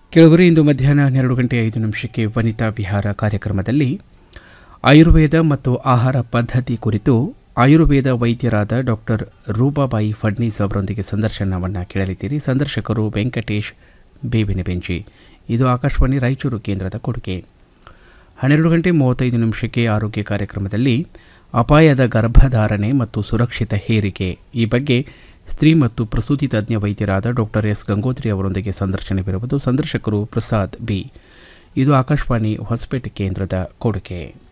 ಕೆಳಗರೆ ಇಂದು ಮಧ್ಯಾಹ್ನ ಹನ್ನೆರಡು ಗಂಟೆ ಐದು ನಿಮಿಷಕ್ಕೆ ವನಿತಾ ವಿಹಾರ ಕಾರ್ಯಕ್ರಮದಲ್ಲಿ ಆಯುರ್ವೇದ ಮತ್ತು ಆಹಾರ ಪದ್ಧತಿ ಕುರಿತು ಆಯುರ್ವೇದ ವೈದ್ಯರಾದ ಡಾಕ್ಟರ್ ರೂಪಾಬಾಯಿ ಫಡ್ನೀಸ್ ಅವರೊಂದಿಗೆ ಸಂದರ್ಶನವನ್ನು ಕೇಳಲಿದ್ದೀರಿ ಸಂದರ್ಶಕರು ವೆಂಕಟೇಶ್ ಬೇವಿನ ಬೆಂಚಿ ಇದು ಆಕಾಶವಾಣಿ ರಾಯಚೂರು ಕೇಂದ್ರದ ಕೊಡುಗೆ ಹನ್ನೆರಡು ಗಂಟೆ ಮೂವತ್ತೈದು ನಿಮಿಷಕ್ಕೆ ಆರೋಗ್ಯ ಕಾರ್ಯಕ್ರಮದಲ್ಲಿ ಅಪಾಯದ ಗರ್ಭಧಾರಣೆ ಮತ್ತು ಸುರಕ್ಷಿತ ಹೇರಿಕೆ ಈ ಬಗ್ಗೆ ಸ್ತ್ರೀ ಮತ್ತು ಪ್ರಸೂತಿ ತಜ್ಞ ವೈದ್ಯರಾದ ಡಾಕ್ಟರ್ ಎಸ್ ಗಂಗೋತ್ರಿ ಅವರೊಂದಿಗೆ ಸಂದರ್ಶನವಿರುವುದು ಸಂದರ್ಶಕರು ಪ್ರಸಾದ್ ಬಿ ಇದು ಆಕಾಶವಾಣಿ ಹೊಸಪೇಟೆ ಕೇಂದ್ರದ ಕೊಡುಗೆ